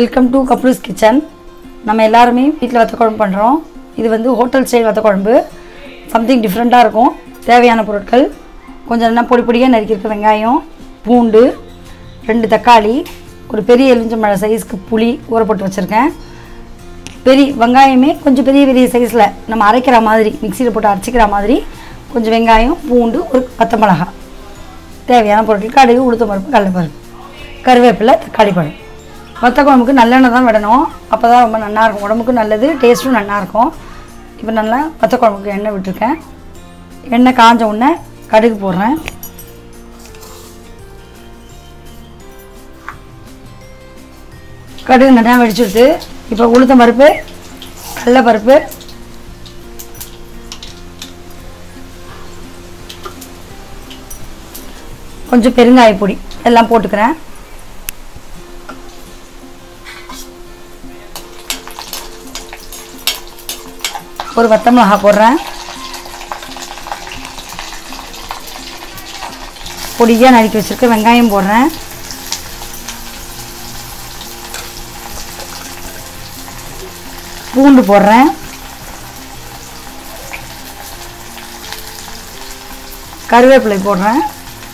welcome to கப்ரூஸ் kitchen நம்ம எல்லாருமே வீட்டில் வத்த குழம்பு பண்ணுறோம் இது வந்து ஹோட்டல் ஸ்டைல் வத்த குழம்பு சம்திங் டிஃப்ரெண்ட்டாக இருக்கும் தேவையான பொருட்கள் கொஞ்சம் நல்லா பொடி பொடியாக நறுக்கியிருக்க வெங்காயம் பூண்டு ரெண்டு தக்காளி ஒரு பெரிய எலுமிச்சம்பழ சைஸ்க்கு புளி ஊற போட்டு வச்சுருக்கேன் பெரிய வெங்காயமே கொஞ்சம் பெரிய பெரிய சைஸில் நம்ம அரைக்கிற மாதிரி மிக்சியில் போட்டு அரைச்சிக்கிற மாதிரி கொஞ்சம் வெங்காயம் பூண்டு ஒரு பச்சை மிளகாய் தேவையான பொருட்கள் கடுகு உளுத்தம் பருப்பு கடலைப்பருப்பு கருவேப்பிலை தக்காளி பழம் வத்த குழம்புக்கு நல்லெண்ணெய் தான் விடணும் அப்போ தான் ரொம்ப நல்லாயிருக்கும் உடம்புக்கு நல்லது டேஸ்ட்டும் நல்லாயிருக்கும் இப்போ நல்லா வத்த குழம்புக்கு எண்ணெய் விட்டுருக்கேன் எண்ணெய் காஞ்ச உடனே கடுகு போடுறேன் கடுகு நல்லா வெடிச்சுடுது இப்போ உளுத்தம் பருப்பு கடலைப்பருப்பு கொஞ்சம் பெருங்காய பொடி எல்லாம் போட்டுக்கிறேன் ஒரு வத்த மிளகா போடுறேன் பொடியாக நறுக்கி வச்சுருக்க வெங்காயம் போடுறேன் பூண்டு போடுறேன் கருவேப்பிலை போடுறேன்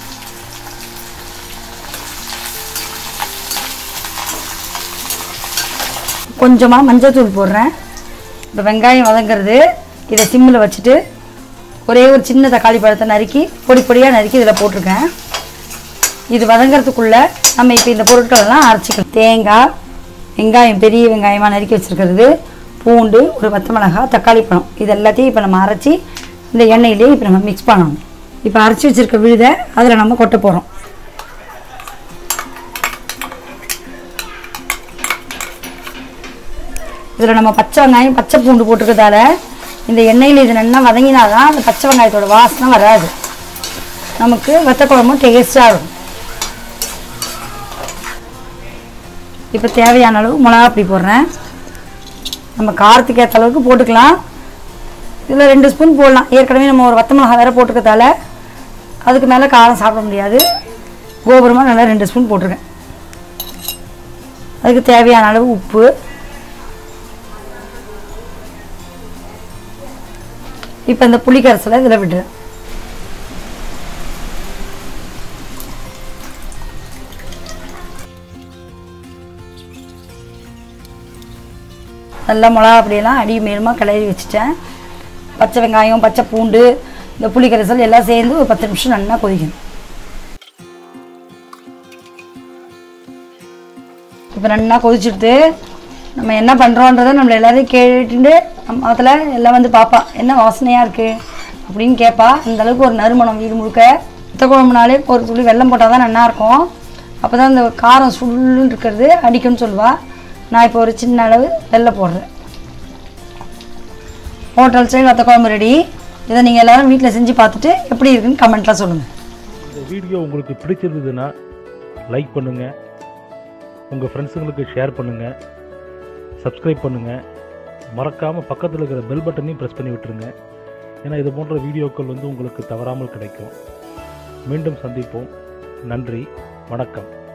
கொஞ்சமாக மஞ்சள்தூள் போடுறேன் இப்போ வெங்காயம் வதங்கிறது இதை சிம்மில் வச்சுட்டு ஒரே ஒரு சின்ன தக்காளி பழத்தை நறுக்கி பொடி பொடியாக நறுக்கி இதில் போட்டிருக்கேன் இது வதங்கிறதுக்குள்ளே நம்ம இப்போ இந்த பொருட்களெல்லாம் அரைச்சிக்கலாம் தேங்காய் வெங்காயம் பெரிய வெங்காயமாக நறுக்கி வச்சுருக்கிறது பூண்டு ஒரு பச்சை மிளகாய் தக்காளி பழம் இது எல்லாத்தையும் இப்போ நம்ம அரைச்சி இந்த எண்ணெயிலே இப்போ நம்ம மிக்ஸ் பண்ணணும் இப்போ அரைச்சி வச்சுருக்க விழுதை அதில் நம்ம கொட்ட போகிறோம் இதில் நம்ம பச்சை வெங்காயம் பச்சை பூண்டு போட்டிருக்கதால இந்த எண்ணெயில் இது நல்லா வதங்கினா தான் அந்த பச்சை வெங்காயத்தோட வாசனை வராது நமக்கு வத்த குழம்பும் டேஸ்ட்டாக இருக்கும் இப்போ தேவையான அளவு மிளகா அப்படி போடுறேன் நம்ம காரத்துக்கு ஏற்ற அளவுக்கு போட்டுக்கலாம் இதில் ரெண்டு ஸ்பூன் போடலாம் ஏற்கனவே நம்ம ஒரு வத்த மிளகா வேறு போட்டிருக்கதால அதுக்கு மேலே காரம் சாப்பிட முடியாது கோபுரமாக நல்லா ரெண்டு ஸ்பூன் போட்டிருக்கேன் அதுக்கு தேவையான அளவு உப்பு இப்போ இந்த புளி கரைசலை இதில் விடுறேன் நல்லா மிளகா அப்படியெல்லாம் அடி மேலுமாக கிளறி வச்சுட்டேன் பச்சை வெங்காயம் பச்சை பூண்டு இந்த புளி கரைசல் எல்லாம் சேர்ந்து ஒரு பத்து நிமிஷம் நல்லா கொதிக்கணும் இப்போ நல்லா கொதிச்சுட்டு நம்ம என்ன பண்ணுறோன்றதை நம்மளை எல்லாரையும் கேட்டுட்டு நம்ம அதில் எல்லாம் வந்து பார்ப்பா என்ன வாசனையாக இருக்குது அப்படின்னு கேட்பா அந்த அளவுக்கு ஒரு நறுமணம் வீடு முழுக்க வத்த குழம்புனாலே ஒரு துளி வெல்லம் போட்டால் தான் நல்லாயிருக்கும் அப்போ தான் இந்த காரம் சுள்ளுன்னு இருக்கிறது அடிக்கும்னு சொல்லுவா நான் இப்போ ஒரு சின்ன அளவு வெல்லம் போடுறேன் ஹோட்டல் ஸ்டைல் வத்த குழம்பு ரெடி இதை நீங்கள் எல்லோரும் வீட்டில் செஞ்சு பார்த்துட்டு எப்படி இருக்குன்னு கமெண்ட்டில் சொல்லுங்கள் இந்த வீடியோ உங்களுக்கு பிடிச்சிருந்ததுன்னா லைக் பண்ணுங்கள் உங்கள் ஃப்ரெண்ட்ஸுங்களுக்கு ஷேர் பண்ணுங்கள் சப்ஸ்கிரைப் பண்ணுங்கள் மறக்காமல் பக்கத்தில் இருக்கிற பெல் பட்டனையும் ப்ரெஸ் பண்ணி விட்டுருங்க ஏன்னா இது போன்ற வீடியோக்கள் வந்து உங்களுக்கு தவறாமல் கிடைக்கும் மீண்டும் சந்திப்போம் நன்றி வணக்கம்